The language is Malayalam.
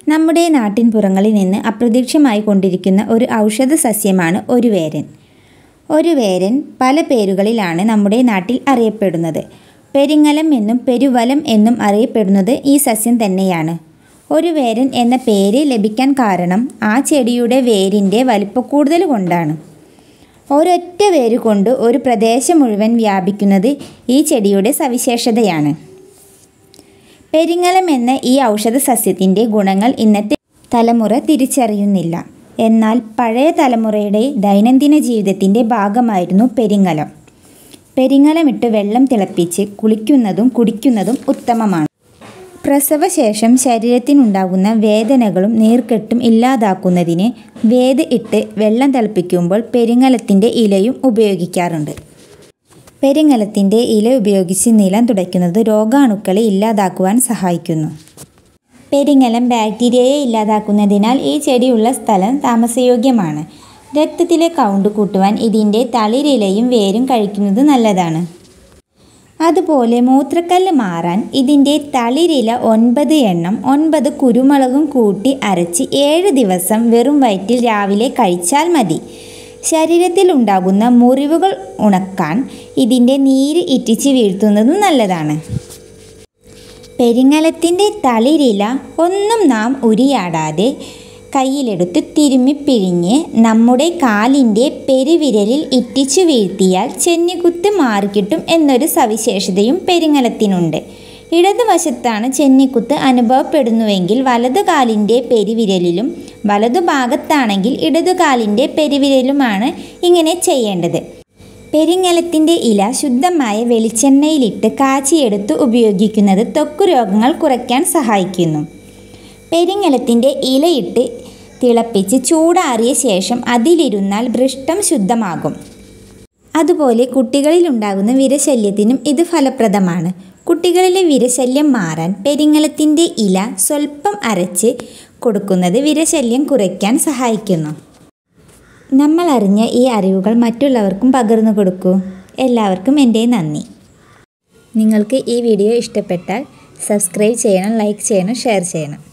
നമ്മുടെ നാട്ടിൻപുറങ്ങളിൽ നിന്ന് അപ്രത്യക്ഷമായി കൊണ്ടിരിക്കുന്ന ഒരു ഔഷധ സസ്യമാണ് ഒരു വേരൻ ഒരു വേരൻ പല പേരുകളിലാണ് നമ്മുടെ നാട്ടിൽ അറിയപ്പെടുന്നത് പെരിങ്ങലം എന്നും പെരുവലം എന്നും അറിയപ്പെടുന്നത് ഈ സസ്യം തന്നെയാണ് ഒരു വേരൻ എന്ന പേര് ലഭിക്കാൻ കാരണം ആ ചെടിയുടെ വേരിൻ്റെ വലിപ്പക്കൂടുതൽ കൊണ്ടാണ് ഒരൊറ്റ വേര് കൊണ്ട് ഒരു പ്രദേശം മുഴുവൻ വ്യാപിക്കുന്നത് ഈ ചെടിയുടെ സവിശേഷതയാണ് പെരിങ്ങലം എന്ന ഈ ഔഷധ സസ്യത്തിൻ്റെ ഗുണങ്ങൾ ഇന്നത്തെ തലമുറ തിരിച്ചറിയുന്നില്ല എന്നാൽ പഴയ തലമുറയുടെ ദൈനംദിന ജീവിതത്തിൻ്റെ ഭാഗമായിരുന്നു പെരിങ്ങലം പെരിങ്ങലമിട്ട് വെള്ളം തിളപ്പിച്ച് കുളിക്കുന്നതും കുടിക്കുന്നതും ഉത്തമമാണ് പ്രസവശേഷം ശരീരത്തിനുണ്ടാകുന്ന വേദനകളും നീർക്കെട്ടും ഇല്ലാതാക്കുന്നതിന് വേദ് ഇട്ട് വെള്ളം തിളപ്പിക്കുമ്പോൾ പെരിങ്ങലത്തിൻ്റെ ഇലയും ഉപയോഗിക്കാറുണ്ട് പെരിങ്ങലത്തിൻ്റെ ഇല ഉപയോഗിച്ച് നിലം തുടയ്ക്കുന്നത് രോഗാണുക്കളെ ഇല്ലാതാക്കുവാൻ സഹായിക്കുന്നു പെരിങ്ങലം ബാക്ടീരിയയെ ഇല്ലാതാക്കുന്നതിനാൽ ഈ ചെടിയുള്ള സ്ഥലം താമസയോഗ്യമാണ് രക്തത്തിലെ കൗണ്ട് കൂട്ടുവാൻ ഇതിൻ്റെ തളിരിലയും വേരും കഴിക്കുന്നത് നല്ലതാണ് അതുപോലെ മൂത്രക്കല്ല് മാറാൻ ഇതിൻ്റെ തളിരില ഒൻപത് എണ്ണം ഒൻപത് കുരുമുളകും കൂട്ടി അരച്ച് ഏഴ് ദിവസം വെറും വയറ്റിൽ രാവിലെ കഴിച്ചാൽ മതി ശരീരത്തിൽ ഉണ്ടാകുന്ന മുറിവുകൾ ഉണക്കാൻ ഇതിൻ്റെ നീര് ഇറ്റിച്ച് വീഴ്ത്തുന്നതും നല്ലതാണ് പെരിങ്ങലത്തിൻ്റെ തളിരില ഒന്നും നാം ഉരിയാടാതെ കയ്യിലെടുത്ത് തിരുമ്മി പിഴിഞ്ഞ് നമ്മുടെ കാലിൻ്റെ പെരുവിരലിൽ ഇറ്റിച്ചു വീഴ്ത്തിയാൽ ചെന്നിക്കുത്ത് മാറിക്കിട്ടും എന്നൊരു സവിശേഷതയും പെരിങ്ങലത്തിനുണ്ട് ഇടതുവശത്താണ് ചെന്നിക്കുത്ത് അനുഭവപ്പെടുന്നുവെങ്കിൽ വലതു കാലിൻ്റെ പെരുവിരലിലും വലതു ഭാഗത്താണെങ്കിൽ ഇടതുകാലിൻ്റെ പെരുവിരലുമാണ് ഇങ്ങനെ ചെയ്യേണ്ടത് പെരിങ്ങലത്തിൻ്റെ ഇല ശുദ്ധമായ വെളിച്ചെണ്ണയിലിട്ട് കാച്ചിയെടുത്ത് ഉപയോഗിക്കുന്നത് ത്വക്ക് രോഗങ്ങൾ കുറയ്ക്കാൻ സഹായിക്കുന്നു പെരിങ്ങലത്തിൻ്റെ ഇലയിട്ട് തിളപ്പിച്ച് ചൂടാറിയ ശേഷം അതിലിരുന്നാൽ ഭൃഷ്ടം ശുദ്ധമാകും അതുപോലെ കുട്ടികളിലുണ്ടാകുന്ന വിരശല്യത്തിനും ഇത് ഫലപ്രദമാണ് കുട്ടികളിലെ വിരശല്യം മാറാൻ പെരിങ്ങലത്തിൻ്റെ ഇല സ്വല്പം അരച്ച് കൊടുക്കുന്നത് വിരശല്യം കുറയ്ക്കാൻ സഹായിക്കുന്നു നമ്മൾ അറിഞ്ഞ ഈ അറിവുകൾ മറ്റുള്ളവർക്കും പകർന്നു കൊടുക്കൂ എല്ലാവർക്കും എൻ്റെ നന്ദി നിങ്ങൾക്ക് ഈ വീഡിയോ ഇഷ്ടപ്പെട്ടാൽ സബ്സ്ക്രൈബ് ചെയ്യണം ലൈക്ക് ചെയ്യണം ഷെയർ ചെയ്യണം